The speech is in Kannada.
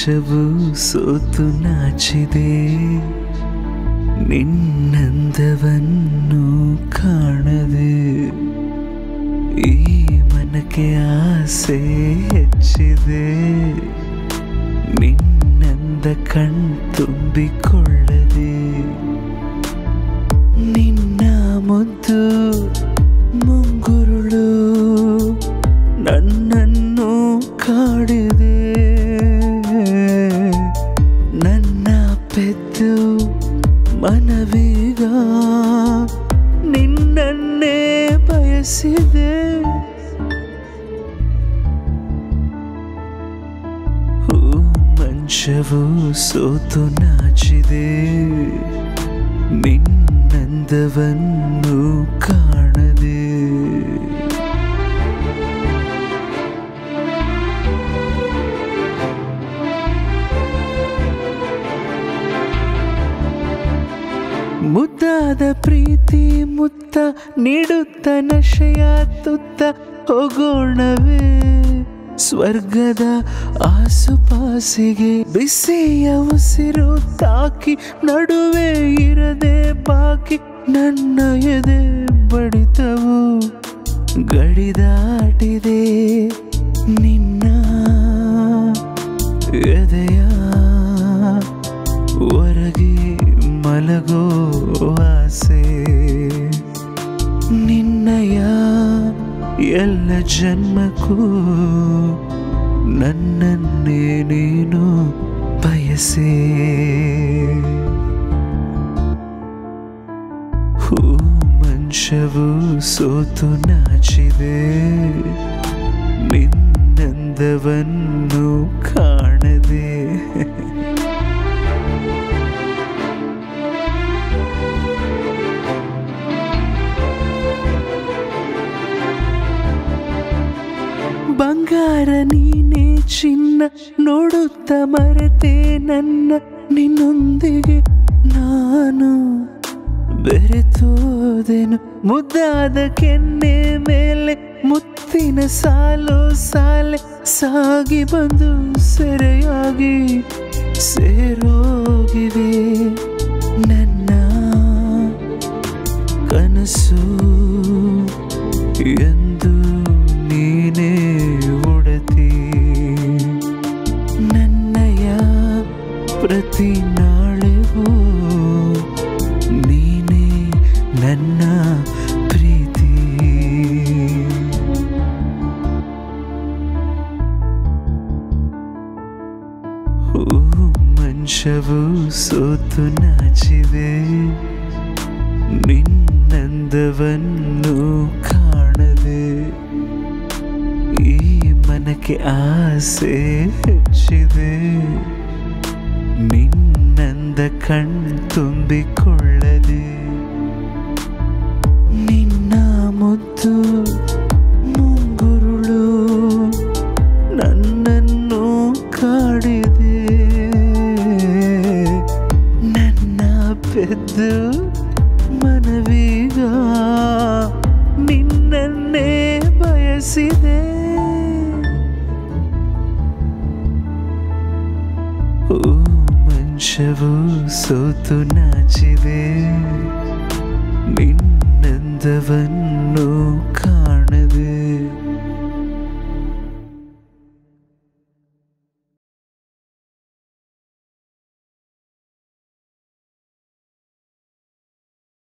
ಮಂಚವು ಸೋತು ನಾಚಿದೆ ನಿನ್ನಂದವನ್ನು ಕಾಣದೆ ಈ ಮನಕ್ಕೆ ಆಸೆ ಹೆಚ್ಚಿದೆ ನಿನ್ನಂದ ಕಣ್ತುಂಬಿಕೊಳ್ಳದೆ ನಿನ್ನ ಮುದ್ದು ಮುಂಗುರುಳು ನನ್ನನ್ನು ಕಾಡಿದೆ ನನ್ನ ಪೆದ್ದು ಮನವೀಗ ನಿನ್ನನ್ನೇ ಬಯಸಿದೆ ಹೂ ಮಂಚವು ಸೋತು ನಾಚಿದೆ ನಿನ್ನಂದವನ್ನು ಕಾಣದೆ ಮುದ್ದಾದ ಪ್ರೀತಿ ಮುತ್ತ ನೀಡುತ್ತ ನಶೆಯ ತುತ್ತ ಹೋಗೋಣವೇ ಸ್ವರ್ಗದ ಆಸುಪಾಸಿಗೆ ಬಿಸಿಯ ಉಸಿರು ತಾಕಿ ನಡುವೆ ಇರದೆ ಬಾಕಿ ನನ್ನ ಎದೆ ಬಡಿತವು ಗಡಿದಾಟಿದೆ ನಿನ್ನ ಎದೆಯ ಹೊರಗೆ ಮಲಗೋ ಆಸೆ ನಿನ್ನಯ ಎಲ್ಲ ಜನ್ಮಕ್ಕೂ ನನ್ನನ್ನೇ ನೀನು ಬಯಸೇ ಹೂ ಮಂಚವು ಸೋತು ನಾಚಿದೆ ನಿನ್ನಂದವನ್ನು ಕಾಣದೆ ಬಂಗಾರ ನೀನೇ ಚಿನ್ನ ನೋಡುತ್ತ ಮರೆತೆ ನನ್ನ ನಿನ್ನೊಂದಿಗೆ ನಾನು ಬೆರೆತೋದೆನು ಮುದ್ದಾದ ಕೆನ್ನೆ ಮೇಲೆ ಮುತ್ತಿನ ಸಾಲು ಸಾಲೆ ಸಾಗಿ ಬಂದು ಸೆರೆಯಾಗಿ ಸೇರೋಗಿವೆ ನನ್ನ ಕನಸು ಎಂದು ನೀನೇ ಒಡತಿ ನನ್ನಯ ಪ್ರತಿ ನಾಳೆಗೂ ನೀನೇ ನನ್ನ ಪ್ರೀತಿ ಹೂ ಮಂಚವು ಸೋತು ನಾಚಿದೆ ನಿನ್ನಂದವನ್ನು ಕಾಣದೆ ಈ ಮನಕ್ಕೆ ಆಸೆ ಹೆಚ್ಚಿದೆ ನಿನ್ನಂದ ಕಣ್ ತುಂಬಿಕೊಳ್ಳದೆ ನಿನ್ನ ಮುದ್ದು ಮುಂಗುರುಳು ನನ್ನನ್ನು ಕಾಡಿದೆ ನನ್ನ ಪೆದ್ದು ಮನವೀಗ ನಿನ್ನನ್ನೇ ಬಯಸಿದೆ ಓ ಮಂಚವು ಸೋತು ನಾಚಿದೆ ನಿನ್ನಂದವನ್ನು ಕಾಣದೆ